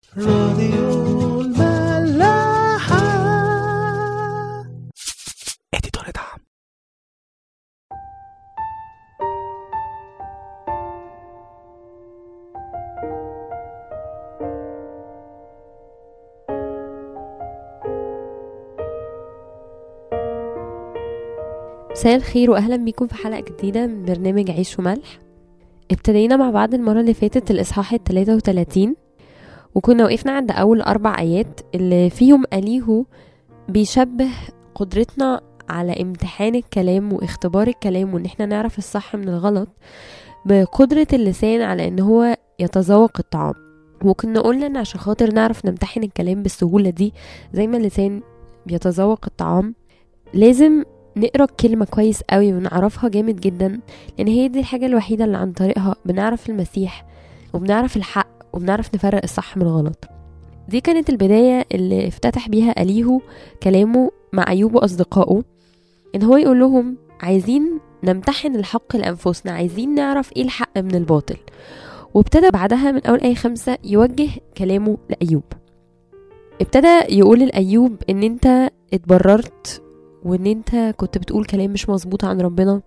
راديو الملاحة اديتور دعم مساء الخير واهلا بيكم في حلقه جديده من برنامج عيش وملح ابتدينا مع بعض المره اللي فاتت الاصحاح ال 33 وكنا وقفنا عند اول اربع ايات اللي فيهم اليهو بيشبه قدرتنا على امتحان الكلام واختبار الكلام وان احنا نعرف الصح من الغلط بقدرة اللسان على ان هو يتذوق الطعام وكنا قلنا ان عشان خاطر نعرف نمتحن الكلام بالسهولة دي زي ما اللسان بيتذوق الطعام لازم نقرا الكلمة كويس قوي ونعرفها جامد جدا لان هي دي الحاجة الوحيدة اللي عن طريقها بنعرف المسيح وبنعرف الحق وبنعرف نفرق الصح من الغلط دي كانت البداية اللي افتتح بيها أليهو كلامه مع أيوب وأصدقائه إن هو يقول لهم عايزين نمتحن الحق لأنفسنا عايزين نعرف إيه الحق من الباطل وابتدى بعدها من أول آية خمسة يوجه كلامه لأيوب ابتدى يقول لأيوب إن أنت اتبررت وإن أنت كنت بتقول كلام مش مظبوط عن ربنا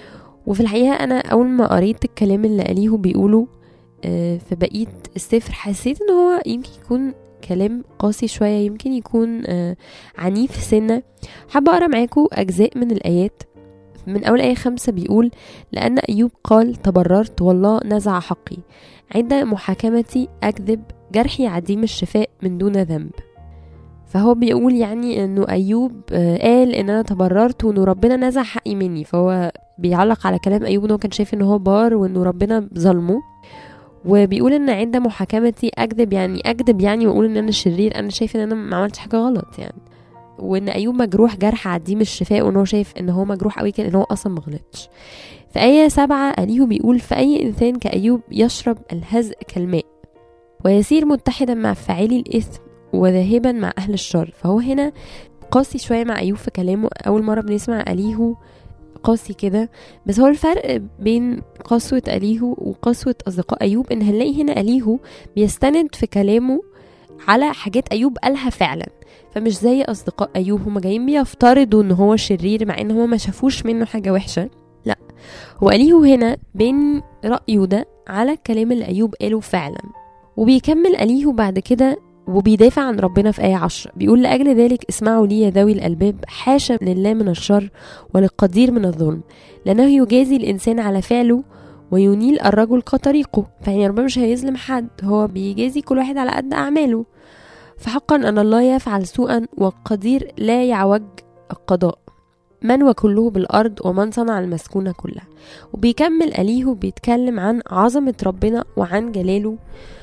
وفي الحقيقة أنا أول ما قريت الكلام اللي أليهو بيقوله آه، في بقية السفر حسيت إن هو يمكن يكون كلام قاسي شوية يمكن يكون آه، عنيف سنة حابة أقرأ معاكم أجزاء من الآيات من أول آية خمسة بيقول لأن أيوب قال تبررت والله نزع حقي عند محاكمتي أكذب جرحي عديم الشفاء من دون ذنب فهو بيقول يعني انه ايوب آه، قال ان انا تبررت وانه ربنا نزع حقي مني فهو بيعلق على كلام ايوب انه كان شايف ان هو بار وانه ربنا ظلمه وبيقول ان عند محاكمتي اكذب يعني اكذب يعني واقول ان انا شرير انا شايف ان انا ما عملتش حاجه غلط يعني وان ايوب مجروح جرح عديم الشفاء وان هو شايف ان هو مجروح قوي كده ان هو اصلا ما غلطش في آية سبعة أليه بيقول فأي إنسان كأيوب يشرب الهزء كالماء ويسير متحدا مع فاعلي الإثم وذاهبا مع أهل الشر فهو هنا قاسي شوية مع أيوب في كلامه أول مرة بنسمع أليهو قاسي كده بس هو الفرق بين قسوة أليهو وقسوة أصدقاء أيوب إن هنلاقي هنا أليهو بيستند في كلامه على حاجات أيوب قالها فعلا فمش زي أصدقاء أيوب هما جايين بيفترضوا إن هو شرير مع إن هما ما شافوش منه حاجة وحشة لا هو أليهو هنا بين رأيه ده على الكلام اللي أيوب قاله فعلا وبيكمل أليهو بعد كده وبيدافع عن ربنا في آية عشرة بيقول لأجل ذلك اسمعوا لي يا ذوي الألباب حاشا لله من الشر وللقدير من الظلم لأنه يجازي الإنسان على فعله وينيل الرجل كطريقه فيعني ربنا مش هيظلم حد هو بيجازي كل واحد على قد أعماله فحقا أن الله يفعل سوءا والقدير لا يعوج القضاء من وكله بالأرض ومن صنع المسكونة كلها وبيكمل أليهو بيتكلم عن عظمة ربنا وعن جلاله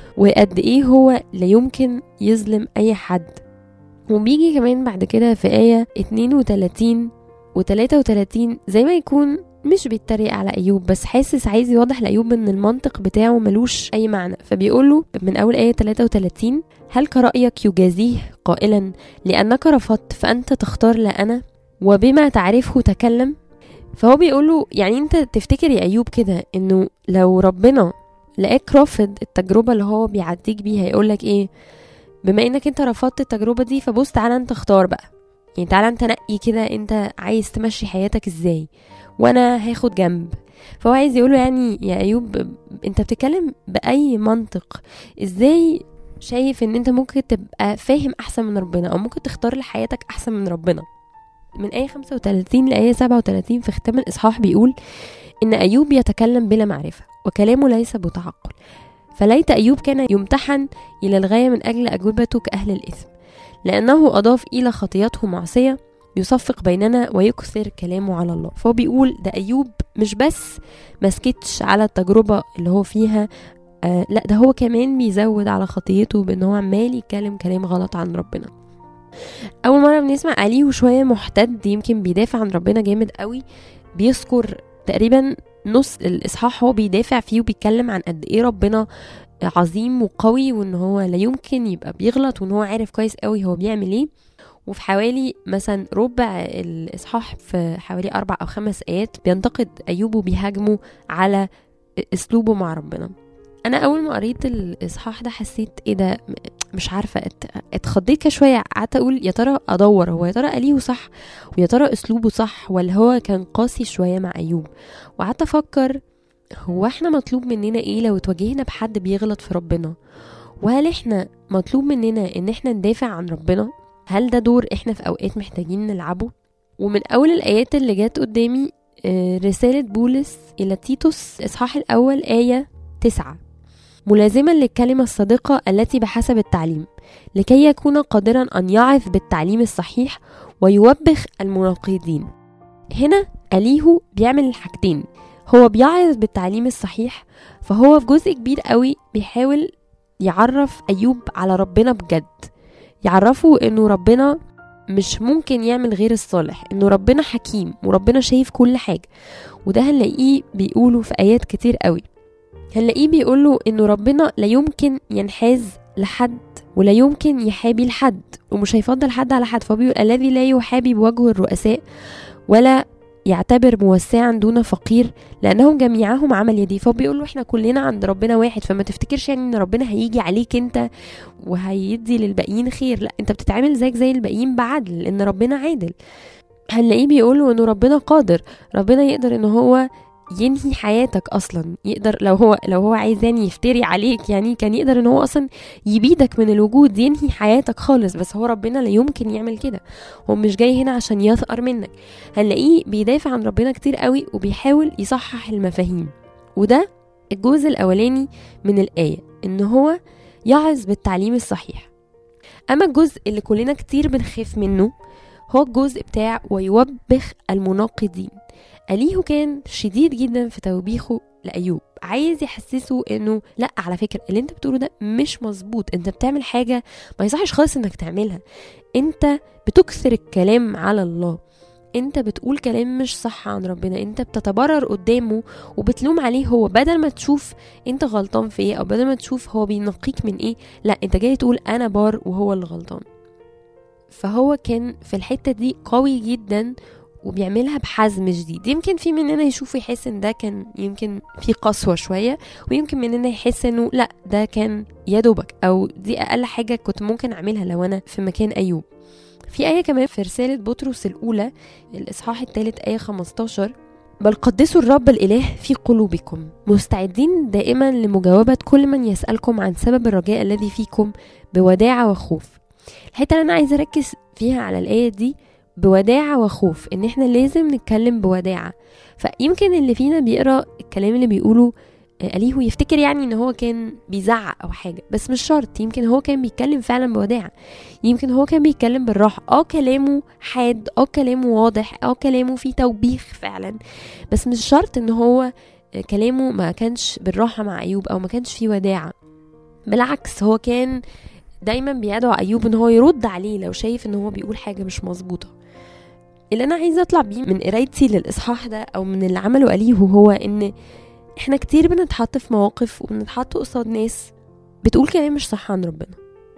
وقد ايه هو لا يمكن يظلم اي حد وبيجي كمان بعد كده في آية 32 و 33 زي ما يكون مش بيتريق على أيوب بس حاسس عايز يوضح لأيوب إن المنطق بتاعه ملوش أي معنى فبيقوله من أول آية 33 هل كرأيك يجازيه قائلا لأنك رفضت فأنت تختار لا أنا وبما تعرفه تكلم فهو بيقوله يعني أنت تفتكر يا أيوب كده إنه لو ربنا لقاك رافض التجربة اللي هو بيعديك بيها يقولك ايه بما انك انت رفضت التجربة دي فبص تعالى انت اختار بقى يعني تعالى انت نقي كده انت عايز تمشي حياتك ازاي وانا هاخد جنب فهو عايز يقوله يعني يا ايوب انت بتتكلم باي منطق ازاي شايف ان انت ممكن تبقى فاهم احسن من ربنا او ممكن تختار لحياتك احسن من ربنا من آية 35 لآية 37 في ختام الإصحاح بيقول إن أيوب يتكلم بلا معرفة وكلامه ليس بتعقل فليت أيوب كان يمتحن إلى الغاية من أجل أجوبته كأهل الإثم لأنه أضاف إلى خطيته معصية يصفق بيننا ويكثر كلامه على الله فهو بيقول ده أيوب مش بس مسكتش على التجربة اللي هو فيها آه لا ده هو كمان بيزود على خطيته بأن هو عمال يتكلم كلام غلط عن ربنا أول مرة بنسمع عليه شوية محتد يمكن بيدافع عن ربنا جامد قوي بيذكر تقريبا نص الاصحاح هو بيدافع فيه وبيتكلم عن قد ايه ربنا عظيم وقوي وان هو لا يمكن يبقى بيغلط وان هو عارف كويس قوي هو بيعمل ايه وفي حوالي مثلا ربع الاصحاح في حوالي اربع او خمس ايات بينتقد ايوب وبيهاجمه على اسلوبه مع ربنا انا اول ما قريت الاصحاح ده حسيت ايه ده مش عارفه ات- اتخضيت كده شويه قعدت اقول يا ترى ادور هو يا ترى اليه صح ويا ترى اسلوبه صح ولا هو كان قاسي شويه مع ايوب وقعدت افكر هو احنا مطلوب مننا ايه لو اتواجهنا بحد بيغلط في ربنا وهل احنا مطلوب مننا ان احنا ندافع عن ربنا هل ده دور احنا في اوقات محتاجين نلعبه ومن اول الايات اللي جت قدامي آه، رسالة بولس إلى تيتوس إصحاح الأول آية تسعة ملازما للكلمة الصادقة التي بحسب التعليم لكي يكون قادرا أن يعظ بالتعليم الصحيح ويوبخ المناقضين هنا أليهو بيعمل الحاجتين هو بيعظ بالتعليم الصحيح فهو في جزء كبير قوي بيحاول يعرف أيوب على ربنا بجد يعرفه إنه ربنا مش ممكن يعمل غير الصالح إنه ربنا حكيم وربنا شايف كل حاجة وده هنلاقيه بيقوله في آيات كتير قوي هنلاقيه بيقوله إنه ربنا لا يمكن ينحاز لحد ولا يمكن يحابي لحد ومش هيفضل حد على حد فهو بيقول الذي لا يحابي بوجه الرؤساء ولا يعتبر موسعا دون فقير لانهم جميعهم عمل يديه فهو بيقول له احنا كلنا عند ربنا واحد فما تفتكرش يعني ان ربنا هيجي عليك انت وهيدي للباقيين خير لا انت بتتعامل زيك زي الباقيين بعدل لان ربنا عادل هنلاقيه بيقول له انه ربنا قادر ربنا يقدر ان هو ينهي حياتك اصلا يقدر لو هو لو هو عايز يعني يفتري عليك يعني كان يقدر ان هو اصلا يبيدك من الوجود ينهي حياتك خالص بس هو ربنا لا يمكن يعمل كده هو مش جاي هنا عشان يثأر منك هنلاقيه بيدافع عن ربنا كتير قوي وبيحاول يصحح المفاهيم وده الجزء الاولاني من الايه ان هو يعظ بالتعليم الصحيح اما الجزء اللي كلنا كتير بنخاف منه هو الجزء بتاع ويوبخ المناقضين أليهو كان شديد جدا في توبيخه لأيوب عايز يحسسه انه لا على فكرة اللي انت بتقوله ده مش مظبوط انت بتعمل حاجة ما يصحش خالص انك تعملها انت بتكثر الكلام على الله انت بتقول كلام مش صح عن ربنا انت بتتبرر قدامه وبتلوم عليه هو بدل ما تشوف انت غلطان في ايه او بدل ما تشوف هو بينقيك من ايه لا انت جاي تقول انا بار وهو اللي غلطان فهو كان في الحتة دي قوي جدا وبيعملها بحزم شديد يمكن في مننا يشوف يحس ان ده كان يمكن في قسوة شوية ويمكن مننا يحس انه لا ده كان يا دوبك او دي اقل حاجة كنت ممكن اعملها لو انا في مكان ايوب في آية كمان في رسالة بطرس الأولى الإصحاح الثالث آية 15 بل قدسوا الرب الإله في قلوبكم مستعدين دائما لمجاوبة كل من يسألكم عن سبب الرجاء الذي فيكم بوداعة وخوف الحتة اللي أنا عايزة أركز فيها على الآية دي بوداعة وخوف إن إحنا لازم نتكلم بوداعة فيمكن اللي فينا بيقرأ الكلام اللي بيقوله أليهو يفتكر يعني ان هو كان بيزعق او حاجه بس مش شرط يمكن هو كان بيتكلم فعلا بوداعه يمكن هو كان بيتكلم بالراحه اه كلامه حاد اه كلامه واضح اه كلامه فيه توبيخ فعلا بس مش شرط ان هو كلامه ما كانش بالراحه مع ايوب او ما كانش فيه وداعه بالعكس هو كان دايما بيدعو ايوب ان هو يرد عليه لو شايف ان هو بيقول حاجه مش مظبوطه اللي انا عايزه اطلع بيه من قرايتي للاصحاح ده او من اللي عمله اليهو هو ان احنا كتير بنتحط في مواقف وبنتحط قصاد ناس بتقول كلام مش صح عن ربنا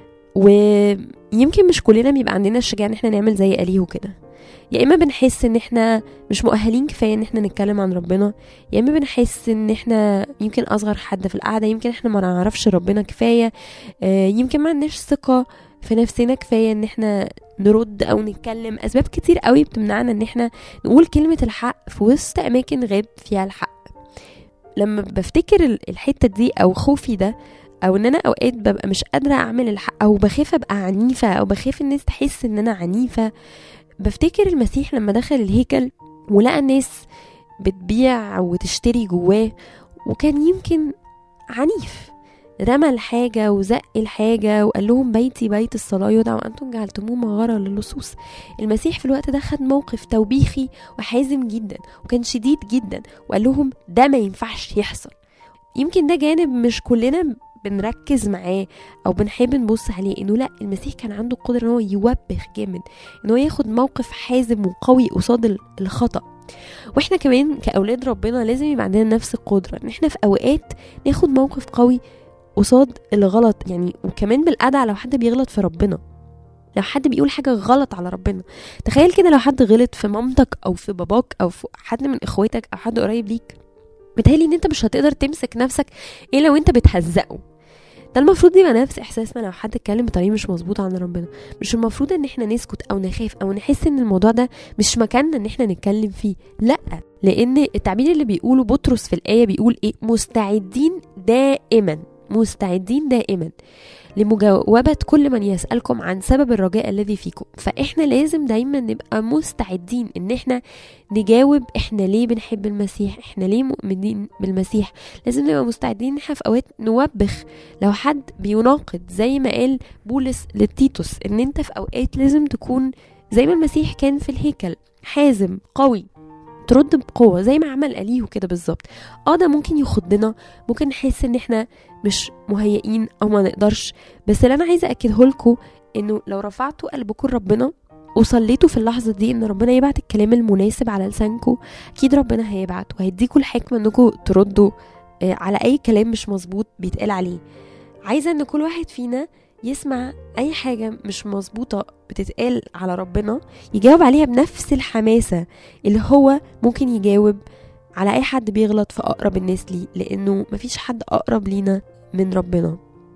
ويمكن مش كلنا بيبقى عندنا الشجاعة ان احنا نعمل زي أليهو كده يا اما بنحس ان احنا مش مؤهلين كفايه ان احنا نتكلم عن ربنا يا اما بنحس ان احنا يمكن اصغر حد في القعده يمكن احنا ما نعرفش ربنا كفايه يمكن ما عندناش ثقه في نفسنا كفايه ان احنا نرد او نتكلم اسباب كتير قوي بتمنعنا ان احنا نقول كلمه الحق في وسط اماكن غاب فيها الحق لما بفتكر الحته دي او خوفي ده او ان انا اوقات ببقى مش قادره اعمل الحق او بخاف ابقى عنيفه او بخاف الناس تحس ان انا عنيفه بفتكر المسيح لما دخل الهيكل ولقى الناس بتبيع وتشتري جواه وكان يمكن عنيف رمى الحاجة وزق الحاجة وقال لهم بيتي بيت الصلاة يدعى وأنتم جعلتموه مغارة للصوص المسيح في الوقت ده خد موقف توبيخي وحازم جدا وكان شديد جدا وقال لهم ده ما ينفعش يحصل يمكن ده جانب مش كلنا بنركز معاه او بنحب نبص عليه انه لا المسيح كان عنده القدره ان هو يوبخ جامد ان هو ياخد موقف حازم وقوي قصاد الخطا واحنا كمان كاولاد ربنا لازم يبقى عندنا نفس القدره ان احنا في اوقات ناخد موقف قوي قصاد الغلط يعني وكمان بالأدعى لو حد بيغلط في ربنا لو حد بيقول حاجة غلط على ربنا تخيل كده لو حد غلط في مامتك أو في باباك أو في حد من إخواتك أو حد قريب ليك بتهيألي إن أنت مش هتقدر تمسك نفسك إلا وأنت بتهزقه ده المفروض يبقى نفس احساسنا لو حد اتكلم بطريقه مش مظبوطه عن ربنا مش المفروض ان احنا نسكت او نخاف او نحس ان الموضوع ده مش مكاننا ان احنا نتكلم فيه لا لان التعبير اللي بيقوله بطرس في الايه بيقول ايه مستعدين دائما مستعدين دائما لمجاوبة كل من يسألكم عن سبب الرجاء الذي فيكم فإحنا لازم دايما نبقى مستعدين إن إحنا نجاوب إحنا ليه بنحب المسيح إحنا ليه مؤمنين بالمسيح لازم نبقى مستعدين إن إحنا في أوقات نوبخ لو حد بيناقض زي ما قال بولس لتيتوس إن أنت في أوقات لازم تكون زي ما المسيح كان في الهيكل حازم قوي ترد بقوة زي ما عمل أليهو كده بالظبط اه ده ممكن يخضنا ممكن نحس ان احنا مش مهيئين او ما نقدرش بس اللي انا عايزه اكده لكم انه لو رفعتوا قلبكم لربنا وصليتوا في اللحظة دي ان ربنا يبعت الكلام المناسب على لسانكم اكيد ربنا هيبعت وهيديكوا الحكمة انكم تردوا آه، على اي كلام مش مظبوط بيتقال عليه عايزة ان كل واحد فينا يسمع اي حاجة مش مظبوطة بتتقال على ربنا يجاوب عليها بنفس الحماسة اللي هو ممكن يجاوب على اي حد بيغلط في اقرب الناس ليه لانه مفيش حد اقرب لينا من ربنا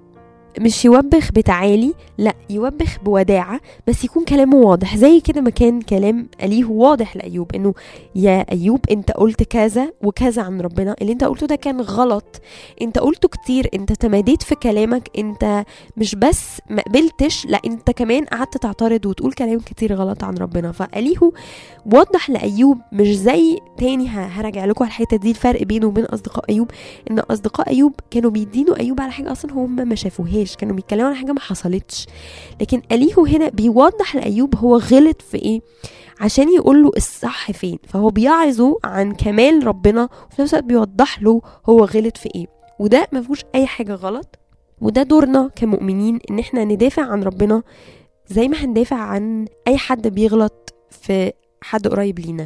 مش يوبخ بتعالي لا يوبخ بوداعة بس يكون كلامه واضح زي كده ما كان كلام أليه واضح لأيوب انه يا أيوب انت قلت كذا وكذا عن ربنا اللي انت قلته ده كان غلط انت قلته كتير انت تماديت في كلامك انت مش بس ما قبلتش لا انت كمان قعدت تعترض وتقول كلام كتير غلط عن ربنا فأليه وضح لأيوب مش زي تاني ه- هرجع لكم على الحتة دي الفرق بينه وبين أصدقاء أيوب إن أصدقاء أيوب كانوا بيدينوا أيوب على حاجة أصلا هم ما شافوهاش كانوا بيتكلموا على حاجة ما حصلتش لكن أليهو هنا بيوضح لأيوب هو غلط في إيه عشان يقول له الصح فين فهو بيعظه عن كمال ربنا وفي نفس الوقت بيوضح له هو غلط في إيه وده ما فيهوش أي حاجة غلط وده دورنا كمؤمنين إن إحنا ندافع عن ربنا زي ما هندافع عن أي حد بيغلط في حد قريب لينا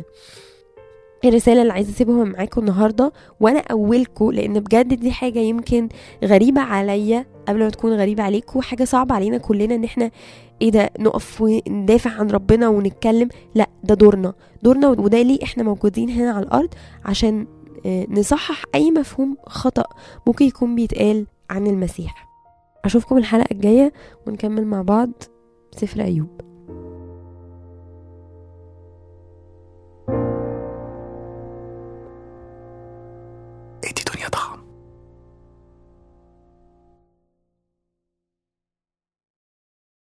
الرسالة اللي عايزة اسيبها معاكم النهاردة وانا اولكم لان بجد دي حاجة يمكن غريبة عليا قبل ما تكون غريبة عليكم حاجة صعبة علينا كلنا ان احنا ايه ده نقف وندافع عن ربنا ونتكلم لا ده دورنا دورنا وده ليه احنا موجودين هنا على الارض عشان آه، نصحح اي مفهوم خطأ ممكن يكون بيتقال عن المسيح اشوفكم الحلقة الجاية ونكمل مع بعض سفر ايوب